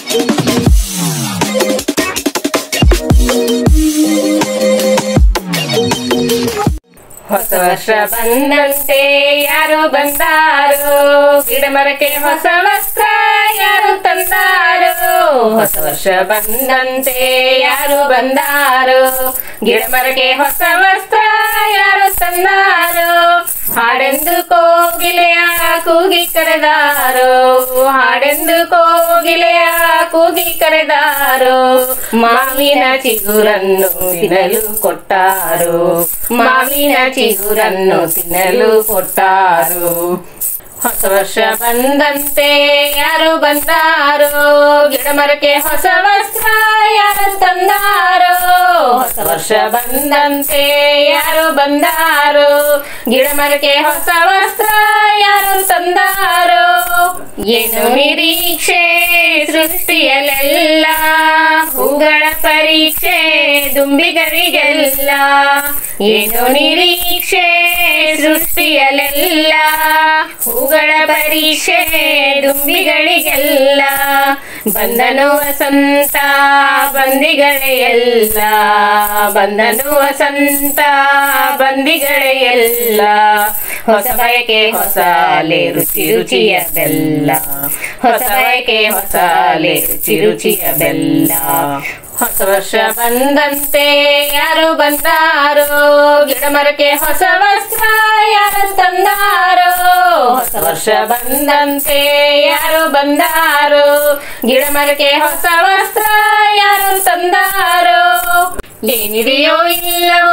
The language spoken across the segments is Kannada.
ಹೊಸ ವರ್ಷ ಬಂದಂತೆ ಯಾರು ಬಂದಾರೋ ಗಿಡ ಮರಕ್ಕೆ ಹೊಸ ವಸ್ತ್ರ ಯಾರು ತಂದಾರೋ ಹೊಸ ವರ್ಷ ಬಂದಂತೆ ಯಾರು ಬಂದಾರೋ ಗಿಡ ಮರಕ್ಕೆ ಹೊಸ ವಸ್ತ್ರ ಯಾರು ತಂದಾರೋ ಹಾಡೆಂದು ಕೋಗಿಲೆಯ ಕೂಗಿ ಕರೆದಾರೋ ಹಾಡೆಂದು ಕೋಗಿಲೆಯ ಕೂಗಿ ಕರೆದಾರೋ ಮಾವಿನ ಚಿಗುರನ್ನು ತಿನ್ನಲು ಕೊಟ್ಟಾರೋ ಮಾವಿನ ಚಿಗುರನ್ನು ತಿನ್ನಲು ಕೊಟ್ಟಾರು ಹೊಸ ವರ್ಷ ಬಂದಂತೆ ಯಾರು ಬಂದಾರೋ ಗಿಡ ಮರಕ್ಕೆ ಹೊಸ ವಸ್ತ್ರ ಯಾರು ತಂದಾರೋ ಹೊಸ ವರ್ಷ ಬಂದಂತೆ ಯಾರು ಬಂದಾರೋ ಗಿಡ ಮರಕ್ಕೆ ಹೊಸ ವಸ್ತ್ರ ಯಾರು ತಂದಾರೋ ಏನು ನಿರೀಕ್ಷೆ ಸೃಷ್ಟಿಯಲ್ಲೆಲ್ಲ ಹೂಗಳ ಪರೀಕ್ಷೆ ದುಂಬಿಗರಿಗೆಲ್ಲ ಏನು ನಿರೀಕ್ಷೆ ಸೃಷ್ಟಿಯಲ್ಲೆಲ್ಲ ಹೂಗಳ ಪರೀಕ್ಷೆ ದುಂಬಿಗಳಿಗೆಲ್ಲ ಬಂದನು ವಸಂತ ಬಂದಿಗಳೇ ಎಲ್ಲ ಬಂದನು ವಸಂತ ಬಂದಿಗಳೇ ಎಲ್ಲ ಹೊಸ ಬಯಕೆ ಹೊಸ ಅಲೆ ರುಚಿ ರುಚಿಯ ಬೆಲ್ಲ ಹೊಸ ಬಯಕೆ ಹೊಸ ಅಲೆ ರುಚಿ ರುಚಿಯ ಬೆಲ್ಲ ಹೊಸ ವರ್ಷ ಬಂದಂತೆ ಯಾರು ಬಂದಾರೋ ಗಿಡ ಮರಕ್ಕೆ ಹೊಸ ವಸ್ತ್ರ ಯಾರು ತಂದಾರೋ ಹೊಸ ವರ್ಷ ಬಂದಂತೆ ಯಾರು ಬಂದಾರೋ ಗಿಡ ಮರಕ್ಕೆ ಹೊಸ ವಸ್ತ್ರ ಯಾರು ತಂದಾರೋ ಏನಿದೆಯೋ ಇಲ್ಲವೋ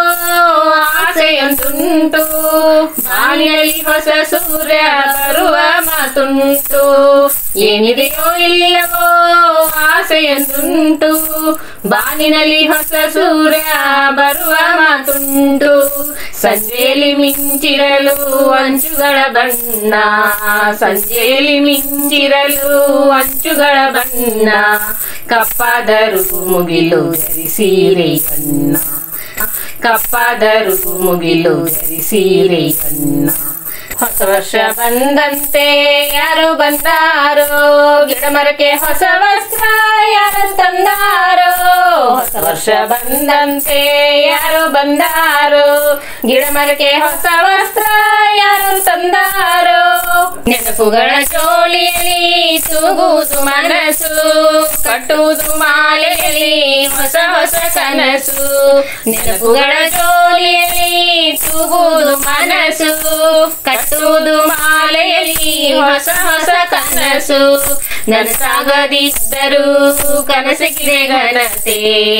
ಆಸೆಯೊಂದುಂಟು ಮಾಲಿನಲ್ಲಿ ಹೊಸ ಸೂರ್ಯ ಬರುವ ಮಾತುಂಟು ಏನಿದೆಯೋ ಇಲ್ಲವೋ ಆಸೆಯೊಂದುಂಟು ಬಾನಿನಲ್ಲಿ ಹೊಸ ಸೂರ್ಯ ಬರುವ ಮಾತುಂಟು ಸಂಜೆಯಲ್ಲಿ ಮಿಂಚಿರಲು ಅಂಚುಗಳ ಬಣ್ಣ ಸಂಜೆಯಲ್ಲಿ ಮಿಂಚಿರಲು ಅಂಚುಗಳ ಬಣ್ಣ ಕಪ್ಪಾದರೂ ಮುಗಿಲು ಧರಿಸೀರೆ ಕಣ್ಣ ಕಪ್ಪಾದರೂ ಮುಗಿಲು ಧರಿಸೀರೆ ಕಣ್ಣ ಹೊಸ ವರ್ಷ ಬಂದಂತೆ ಯಾರು ಬಂದಾರೋ ಗಿಡ ಮರಕ್ಕೆ ಹೊಸ ವಸ್ತ್ರ ಯಾರು ತಂದಾರೋ ಹೊಸ ವರ್ಷ ಬಂದಂತೆ ಯಾರು ಬಂದಾರೋ ಗಿಡ ಮರಕ್ಕೆ ಹೊಸ ವಸ್ತ್ರ ಯಾರು ತಂದಾರೋ ನೆನಪುಗಳ ಜೋಳಿಯಲ್ಲಿ ತೂಗುವುದು ಮನಸ್ಸು ಕಟ್ಟುವುದು ಮಾಲೆಯಲ್ಲಿ ಹೊಸ ಹೊಸ ಕನಸು ನೆನಪುಗಳ ಜೋಳಿಯಲ್ಲಿ ತೂಗುವುದು ಮನಸ್ಸು ಕಟ್ಟುವುದು ಮಾಲೆಯಲ್ಲಿ ಹೊಸ ಹೊಸ ಕನಸು ನನಸಾಗದಿದ್ದರೂ ಕನಸಿಗಿದೆ ಘನತೆ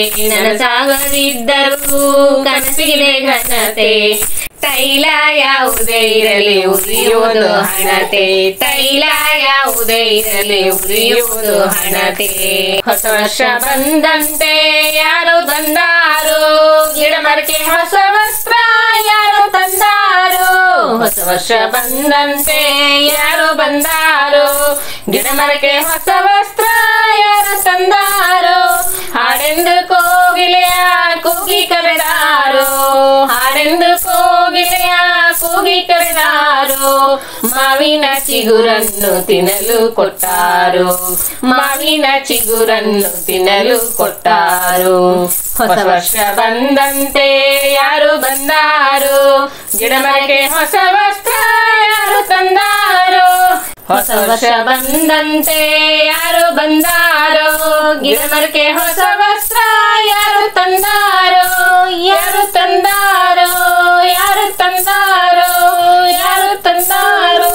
ನನಸಾಗದಿದ್ದರೂ ಕನಸಿಗಿದೆ ಘನತೆ ತೈಲ ಯಾವುದೇ ಇರಲಿ ಉರಿಯುವುದು ಹಣತೆ ತೈಲ ಯಾವುದೇ ಇರಲಿ ಉರಿಯುವುದು ಹಣತೆ ಹೊಸ ವರ್ಷ ಬಂದಂತೆ ಯಾರು ಬಂದಾರೋ ಗಿಡ ಮರಕ್ಕೆ ಹೊಸ ವಸ್ತ್ರ ಯಾರು ತಂದಾರೋ ಹೊಸ ವರ್ಷ ಬಂದಂತೆ ಯಾರು ಬಂದಾರೋ ಗಿಡ ಮರಕ್ಕೆ ಹೊಸ ವಸ್ತ್ರ ಯಾರು ತಂದಾರೋ ಹಾಡೆಂದು ಕೋಗಿಲೆಯ ಕೂಗಿ ಕರೆದಾರೋ ಹಾಡೆಂದು ಕೋಗಿಲೆಯ ಕೂಗಿ ಕರೆದಾರೋ ಮಾವಿನ ಚಿಗುರನ್ನು ತಿನ್ನಲು ಕೊಟ್ಟಾರೋ ಮಾವಿನ ಚಿಗುರನ್ನು ತಿನ್ನಲು ಕೊಟ್ಟಾರೋ ಹೊಸ ವರ್ಷ ಬಂದಂತೆ ಯಾರು ಬಂದಾರೋ ಗಿಡ ಮರಕ್ಕೆ ಹೊಸ ವಸ್ತ್ರ ಯಾರು ತಂದಾರೋ ಹೊಸ ವರ್ಷ ಬಂದಂತೆ ಯಾರು ಬಂದಾರೋ ಗಿಡ ಮರಕ್ಕೆ ಹೊಸ ವಸ್ತ್ರ ಯಾರು ತಂದಾರೋ ಯಾರು ತಂದಾರೋ ಯಾರು ತಂದಾರೋ ಯಾರು ತಂದಾರೋ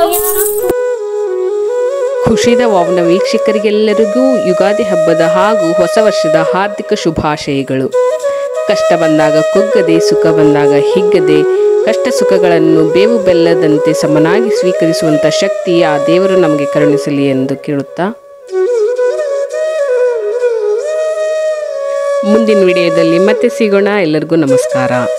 ಖುಷಿದ ವಾವ್ನ ವೀಕ್ಷಕರಿಗೆಲ್ಲರಿಗೂ ಯುಗಾದಿ ಹಬ್ಬದ ಹಾಗೂ ಹೊಸ ವರ್ಷದ ಹಾರ್ದಿಕ ಶುಭಾಶಯಗಳು ಕಷ್ಟ ಬಂದಾಗ ಕುಗ್ಗದೆ ಸುಖ ಬಂದಾಗ ಹಿಗ್ಗದೆ ಕಷ್ಟ ಸುಖಗಳನ್ನು ಬೇವು ಬೆಲ್ಲದಂತೆ ಸಮನಾಗಿ ಸ್ವೀಕರಿಸುವಂಥ ಶಕ್ತಿ ಆ ದೇವರು ನಮಗೆ ಕರುಣಿಸಲಿ ಎಂದು ಕೇಳುತ್ತಾ ಮುಂದಿನ ವಿಡಿಯೋದಲ್ಲಿ ಮತ್ತೆ ಸಿಗೋಣ ಎಲ್ಲರಿಗೂ ನಮಸ್ಕಾರ